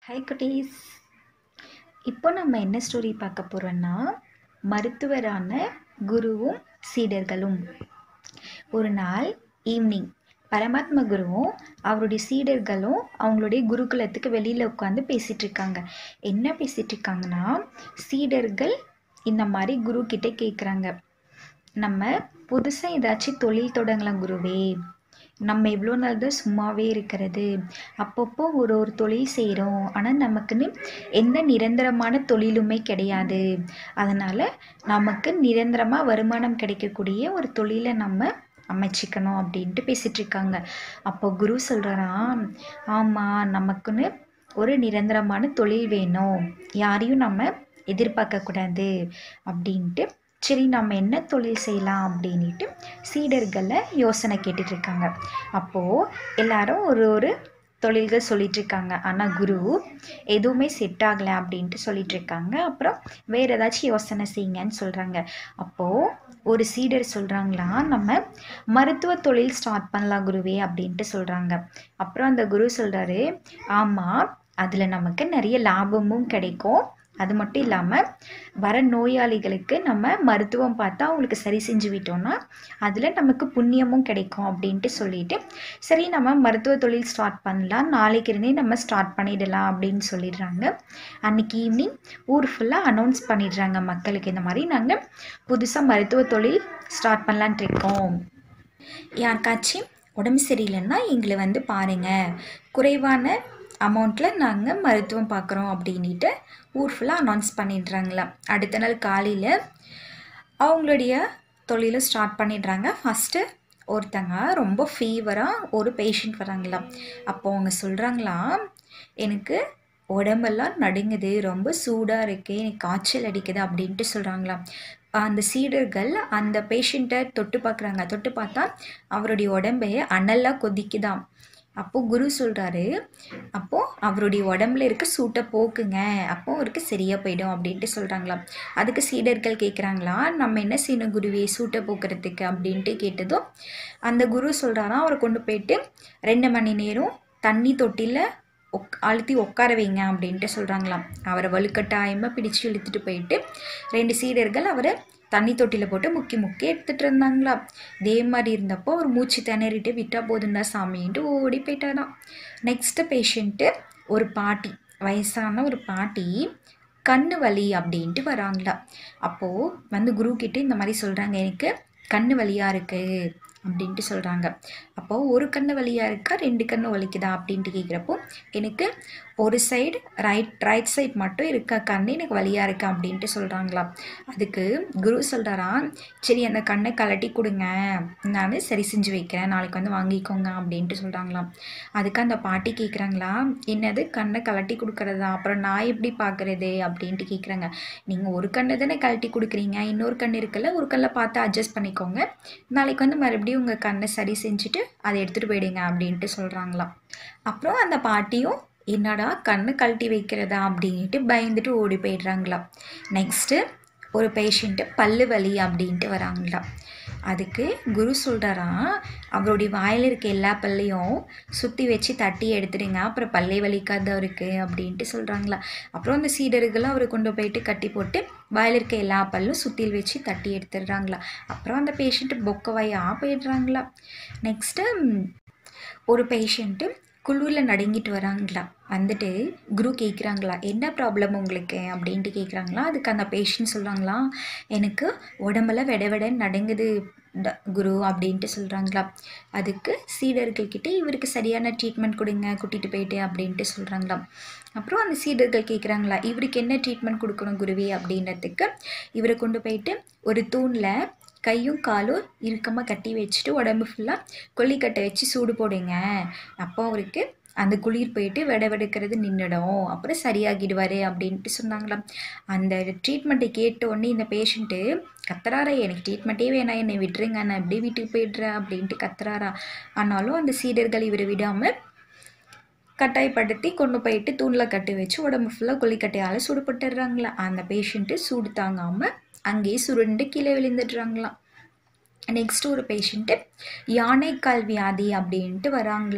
high குட்டீஸ் இப்போ நம்ம என்ன ஸ்டோரி பார்க்க போகிறோன்னா மருத்துவரான குருவும் சீடர்களும் ஒரு நாள் ஈவினிங் பரமாத்ம குருவும் அவருடைய சீடர்களும் அவங்களுடைய குருகுலத்துக்கு வெளியில் உட்காந்து பேசிகிட்டு இருக்காங்க என்ன பேசிகிட்டு இருக்காங்கன்னா சீடர்கள் இந்த மாதிரி குரு கிட்ட கேட்குறாங்க நம்ம புதுசாக ஏதாச்சும் தொழில் தொடங்கலாம் குருவே நம்ம எவ்வளோ நாள் தான் சும்மாவே இருக்கிறது அப்பப்போ ஒரு ஒரு தொழில் செய்கிறோம் ஆனால் நமக்குன்னு எந்த நிரந்தரமான தொழிலுமே கிடையாது அதனால் நமக்கு நிரந்தரமாக வருமானம் கிடைக்கக்கூடிய ஒரு தொழிலை நம்ம அமைச்சிக்கணும் அப்படின்ட்டு பேசிகிட்டு இருக்காங்க அப்போ குரு சொல்கிறாராம் ஆமாம் நமக்குன்னு ஒரு நிரந்தரமான தொழில் வேணும் யாரையும் நம்ம எதிர்பார்க்கக்கூடாது அப்படின்ட்டு சரி நம்ம என்ன தொழில் செய்யலாம் அப்படின்ட்டு சீடர்களை யோசனை கேட்டுட்டு இருக்காங்க அப்போது எல்லாரும் ஒரு ஒரு தொழில்கள் சொல்லிட்டு இருக்காங்க ஆனால் குரு எதுவுமே செட் ஆகலை அப்படின்ட்டு சொல்லிட்டு இருக்காங்க அப்புறம் வேறு ஏதாச்சும் யோசனை செய்யுங்கன்னு சொல்கிறாங்க அப்போது ஒரு சீடர் சொல்கிறாங்களா நம்ம மருத்துவ தொழில் ஸ்டார்ட் பண்ணலாம் குருவே அப்படின்ட்டு சொல்கிறாங்க அப்புறம் அந்த குரு சொல்கிறாரு ஆமாம் அதில் நமக்கு நிறைய லாபமும் கிடைக்கும் அது மட்டும் இல்லாமல் வர நோயாளிகளுக்கு நம்ம மருத்துவம் பார்த்தா அவங்களுக்கு சரி செஞ்சு விட்டோம்னா அதில் நமக்கு புண்ணியமும் கிடைக்கும் அப்படின்ட்டு சொல்லிட்டு சரி நம்ம மருத்துவ தொழில் ஸ்டார்ட் பண்ணலாம் நாளைக்கு இருந்தே நம்ம ஸ்டார்ட் பண்ணிடலாம் அப்படின்னு சொல்லிடுறாங்க அன்னைக்கு ஈவினிங் ஊர் ஃபுல்லாக அனௌன்ஸ் பண்ணிடுறாங்க மக்களுக்கு இந்த மாதிரி நாங்கள் புதுசாக மருத்துவ தொழில் ஸ்டார்ட் பண்ணலான்ட்டு இருக்கோம் யாருக்காச்சும் உடம்பு சரியில்லைன்னா எங்களை வந்து பாருங்கள் குறைவான அமௌண்ட்டில் நாங்கள் மருத்துவம் பார்க்குறோம் அப்படின்ட்டு ஊர் ஃபுல்லாக அனௌன்ஸ் பண்ணிடுறாங்களா அடுத்த நாள் காலையில் அவங்களுடைய தொழிலை ஸ்டார்ட் பண்ணிடுறாங்க ஃபஸ்ட்டு ஒருத்தங்க ரொம்ப ஃபீவராக ஒரு பேஷண்ட் வராங்களாம் அப்போ அவங்க சொல்கிறாங்களாம் எனக்கு உடம்பெல்லாம் நடுங்குது ரொம்ப சூடாக இருக்குது எனக்கு காய்ச்சல் அடிக்குது அப்படின்ட்டு சொல்கிறாங்களாம் அந்த சீடர்கள் அந்த பேஷண்ட்டை தொட்டு பார்க்குறாங்க தொட்டு பார்த்தா அவருடைய உடம்பே அனலாக கொதிக்குதாம் அப்போது குரு சொல்கிறாரு அப்போது அவருடைய உடம்புல இருக்க சூட்டை போக்குங்க அப்போ அவருக்கு சரியாக போயிடும் அப்படின்ட்டு சொல்கிறாங்களாம் அதுக்கு சீடர்கள் கேட்குறாங்களா நம்ம என்ன செய்யணும் குருவே சூட்டை போக்குறதுக்கு அப்படின்ட்டு கேட்டதும் அந்த குரு சொல்கிறாராம் அவரை கொண்டு போயிட்டு ரெண்டு மணி நேரம் தண்ணி தொட்டியில் உக் அழுத்தி உட்கார வைங்க அப்படின்ட்டு சொல்கிறாங்களாம் அவரை வலுக்கட்டாயமாக பிடிச்சு இழுத்துட்டு போயிட்டு ரெண்டு சீடர்கள் அவரை தண்ணி தொட்டியில் போட்டு முக்கி முக்கி எடுத்துகிட்டு இருந்தாங்களா இதே மாதிரி இருந்தப்போ ஒரு மூச்சு திணறிட்டு விட்டால் போதுண்டா சாமின்ட்டு ஓடி போயிட்டாராம் நெக்ஸ்ட்டு பேஷண்ட்டு ஒரு பாட்டி வயசான ஒரு பாட்டி கண்ணு வலி அப்படின்ட்டு வராங்களா அப்போது வந்து குரு கிட்டே இந்த மாதிரி சொல்கிறாங்க எனக்கு கண்ணு வலியாக இருக்குது அப்படின்ட்டு சொல்கிறாங்க அப்போது ஒரு கண்ணு வலியாக இருக்கா ரெண்டு கண்ணு வலிக்குதா அப்படின்ட்டு கேட்குறப்போ எனக்கு ஒரு சைடு ரைட் ரைட் சைட் மட்டும் இருக்கா கண்ணு எனக்கு வலியாக இருக்கா அப்படின்ட்டு சொல்கிறாங்களா அதுக்கு குரு சொல்கிறாரா சரி அந்த கண்ணை கலட்டி கொடுங்க நான் சரி செஞ்சு வைக்கிறேன் நாளைக்கு வந்து வாங்கிக்கோங்க அப்படின்ட்டு சொல்கிறாங்களாம் அதுக்கு அந்த பாட்டி கேட்குறாங்களா என்னது கண்ணை கலட்டி கொடுக்குறதா அப்புறம் நான் எப்படி பார்க்குறது அப்படின்ட்டு கேட்குறாங்க நீங்கள் ஒரு கண்ணை தானே கழட்டி கொடுக்குறீங்க இன்னொரு கண் இருக்குல்ல ஒரு கல்லை பார்த்து அட்ஜஸ்ட் பண்ணிக்கோங்க நாளைக்கு வந்து மறுபடியும் உங்கள் கண்ணை சரி செஞ்சுட்டு அதை எடுத்துகிட்டு போயிடுங்க அப்படின்ட்டு சொல்கிறாங்களாம் அப்புறம் அந்த பாட்டியும் என்னடா கண்ணு கழட்டி வைக்கிறதா அப்படின்ட்டு பயந்துட்டு ஓடி போயிடுறாங்களாம் நெக்ஸ்ட்டு ஒரு பேஷண்ட்டு பல்லு வலி அப்படின்ட்டு வராங்களாம் அதுக்கு குரு சொல்கிறாராம் அவருடைய வாயில் இருக்க எல்லா பல்லையும் சுற்றி வச்சு தட்டி எடுத்துடுங்க அப்புறம் பல்லை வலிக்காத அவருக்கு அப்படின்ட்டு சொல்கிறாங்களா அப்புறம் அந்த சீடர்களும் அவரை கொண்டு போயிட்டு கட்டி போட்டு வாயில் இருக்க எல்லா பல்லும் சுற்றில் வச்சு தட்டி எடுத்துடுறாங்களா அப்புறம் அந்த பேஷண்ட்டு பொக்க வாயாக போயிடுறாங்களா நெக்ஸ்ட்டு ஒரு பேஷண்ட்டு குளிரில் நடுங்கிட்டு வராங்களா வந்துட்டு குரு கேட்குறாங்களா என்ன ப்ராப்ளம் உங்களுக்கு அப்படின்ட்டு கேட்குறாங்களா அதுக்கு அந்த பேஷண்ட் சொல்கிறாங்களா எனக்கு உடம்பெல்லாம் விட விடன்னு நடுங்குது குரு அப்படின்ட்டு சொல்கிறாங்களா அதுக்கு சீடர்கள்கிட்ட இவருக்கு சரியான ட்ரீட்மெண்ட் கொடுங்க கூட்டிகிட்டு போயிட்டு அப்படின்ட்டு சொல்கிறாங்களாம் அப்புறம் அந்த சீடர்கள் கேட்குறாங்களா இவருக்கு என்ன ட்ரீட்மெண்ட் கொடுக்கணும் குருவி அப்படின்றதுக்கு இவரை கொண்டு போயிட்டு ஒரு தூணில் கையும் காலும் இறுக்கமாக கட்டி வச்சுட்டு உடம்பு ஃபுல்லாக கொல்லிக்கட்டை வச்சு சூடு போடுங்க அப்போ அவருக்கு அந்த குளிர் போயிட்டு விட வெடுக்கிறது நின்றுடும் அப்புறம் சரியாகிடுவார் அப்படின்ட்டு சொன்னாங்களாம் அந்த ட்ரீட்மெண்ட்டை கேட்ட உடனே இந்த பேஷண்ட்டு கத்துறாரா எனக்கு ட்ரீட்மெண்ட்டே வேணாம் என்னை விட்டுருங்க நான் அப்படியே வீட்டுக்கு போயிடுறேன் அப்படின்ட்டு கத்துறாரா ஆனாலும் அந்த சீடர்கள் இவரை விடாமல் கட்டாயப்படுத்தி கொண்டு போயிட்டு தூணில் கட்டி வச்சு உடம்பு ஃபுல்லாக கொல்லிக்கட்டையால் சுடுபட்டுடுறாங்களா அந்த பேஷண்ட்டு சூடு தாங்காமல் அங்கேயே சுருண்டு கீழே விழுந்துடுறாங்களாம் நெக்ஸ்ட் ஒரு பேஷண்ட்டு யானைக்கால் வியாதி அப்படின்ட்டு வராங்களாம்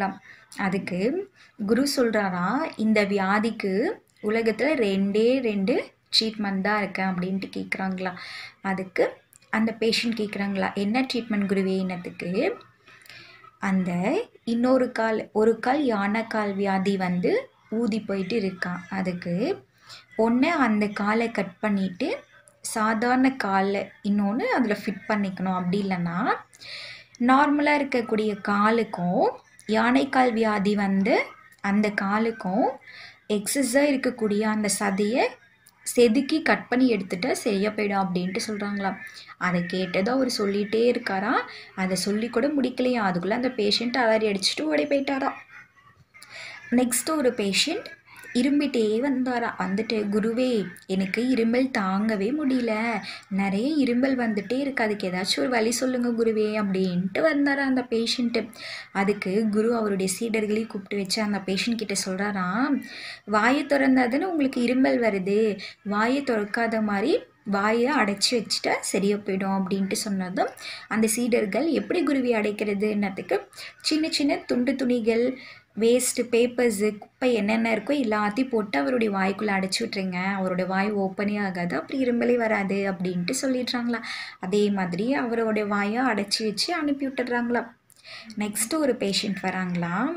அதுக்கு குரு சொல்கிறாரா இந்த வியாதிக்கு உலகத்தில் ரெண்டே ரெண்டு ட்ரீட்மெண்ட் தான் இருக்கேன் அப்படின்ட்டு கேட்குறாங்களா அதுக்கு அந்த பேஷண்ட் கேட்குறாங்களா என்ன ட்ரீட்மெண்ட் குருவே என்னத்துக்கு அந்த இன்னொரு கால் ஒரு கால் யானைக்கால் வியாதி வந்து ஊதி போயிட்டு இருக்கான் அதுக்கு ஒன்று அந்த காலை கட் பண்ணிவிட்டு சாதாரண காலை இன்னொன்று அதில் ஃபிட் பண்ணிக்கணும் அப்படி இல்லைன்னா நார்மலாக இருக்கக்கூடிய காலுக்கும் யானைக்கால் வியாதி வந்து அந்த காலுக்கும் எக்ஸஸாக இருக்கக்கூடிய அந்த சதையை செதுக்கி கட் பண்ணி எடுத்துட்டா சரியாக போயிடும் அப்படின்ட்டு சொல்கிறாங்களாம் அதை கேட்டதும் அவர் சொல்லிகிட்டே இருக்காரா அதை சொல்லி கூட முடிக்கலையா அதுக்குள்ளே அந்த பேஷண்ட் அலறி அடிச்சுட்டு ஓடி போயிட்டாரா நெக்ஸ்ட் ஒரு பேஷண்ட் இரும்பிட்டே வந்தாரா வந்துட்டு குருவே எனக்கு இருமல் தாங்கவே முடியல நிறைய இருமல் வந்துட்டே இருக்கு அதுக்கு ஏதாச்சும் ஒரு வழி சொல்லுங்க குருவே அப்படின்ட்டு வந்தாரா அந்த பேஷண்ட்டு அதுக்கு குரு அவருடைய சீடர்களையும் கூப்பிட்டு வச்சு அந்த பேஷண்ட் கிட்ட சொல்கிறாராம் வாயை திறந்தாதானே உங்களுக்கு இருமல் வருது வாயை திறக்காத மாதிரி வாயை அடைச்சி வச்சுட்டா சரியாக போயிடும் அப்படின்ட்டு சொன்னதும் அந்த சீடர்கள் எப்படி குருவி அடைக்கிறதுன்னதுக்கு சின்ன சின்ன துண்டு துணிகள் வேஸ்ட்டு பேப்பர்ஸு குப்பை என்னென்ன இருக்கோ எல்லாத்தையும் போட்டு அவருடைய வாய்க்குள்ளே அடைச்சி விட்ருங்க அவரோட வாய் ஓப்பனே ஆகாது அப்படி இரும்பலே வராது அப்படின்ட்டு சொல்லிடுறாங்களா அதே மாதிரி அவரோட வாயை அடைச்சி வச்சு அனுப்பி விட்டுடுறாங்களா நெக்ஸ்ட்டு ஒரு பேஷண்ட் வராங்களாம்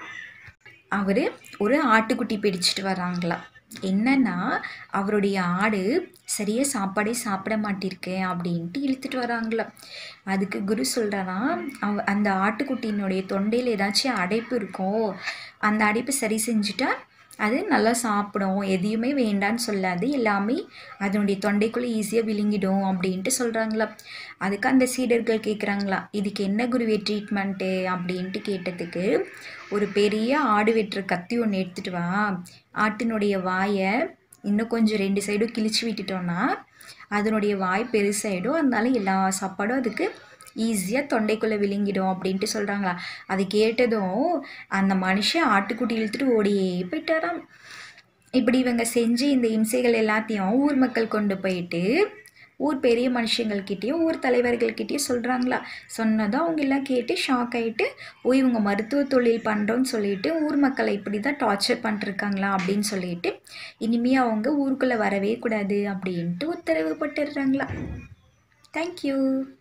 அவர் ஒரு ஆட்டுக்குட்டி பிடிச்சிட்டு வராங்களா என்னன்னா அவருடைய ஆடு சரியாக சாப்பாடே சாப்பிட மாட்டிருக்கு அப்படின்ட்டு இழுத்துட்டு வராங்களா அதுக்கு குரு சொல்கிறாராம் அவ அந்த ஆட்டுக்குட்டியினுடைய தொண்டையில் ஏதாச்சும் அடைப்பு இருக்கும் அந்த அடைப்பு சரி செஞ்சுட்டா அது நல்லா சாப்பிடும் எதையுமே வேண்டான்னு சொல்லாது எல்லாமே அதனுடைய தொண்டைக்குள்ளே ஈஸியாக விழுங்கிடும் அப்படின்ட்டு சொல்கிறாங்களா அதுக்கு அந்த சீடர்கள் கேட்குறாங்களா இதுக்கு என்ன குருவே ட்ரீட்மெண்ட்டு அப்படின்ட்டு கேட்டதுக்கு ஒரு பெரிய ஆடு வெட்டுற கத்தி ஒன்று எடுத்துகிட்டு வா ஆட்டினுடைய வாயை இன்னும் கொஞ்சம் ரெண்டு சைடும் கிழிச்சு விட்டுட்டோன்னா அதனுடைய வாய் பெருசாகிடும் அதனால எல்லா சாப்பாடும் அதுக்கு ஈஸியாக தொண்டைக்குள்ளே விழுங்கிடும் அப்படின்ட்டு சொல்கிறாங்களா அது கேட்டதும் அந்த மனுஷன் ஆட்டுக்குட்டி இழுத்துட்டு ஓடியே போயிட்டாராம் இப்படி இவங்க செஞ்சு இந்த இம்சைகள் எல்லாத்தையும் ஊர் மக்கள் கொண்டு போயிட்டு ஊர் பெரிய மனுஷங்கள்கிட்டயும் ஊர் தலைவர்கள்கிட்டயும் சொல்கிறாங்களா சொன்னதும் அவங்க எல்லாம் கேட்டு ஷாக் ஆகிட்டு ஓ இவங்க மருத்துவ தொழில் பண்ணுறோன்னு சொல்லிட்டு ஊர் மக்களை இப்படி தான் டார்ச்சர் பண்ணிருக்காங்களா அப்படின்னு சொல்லிட்டு இனிமே அவங்க ஊருக்குள்ளே வரவே கூடாது அப்படின்ட்டு உத்தரவு போட்டுடுறாங்களா தேங்க்யூ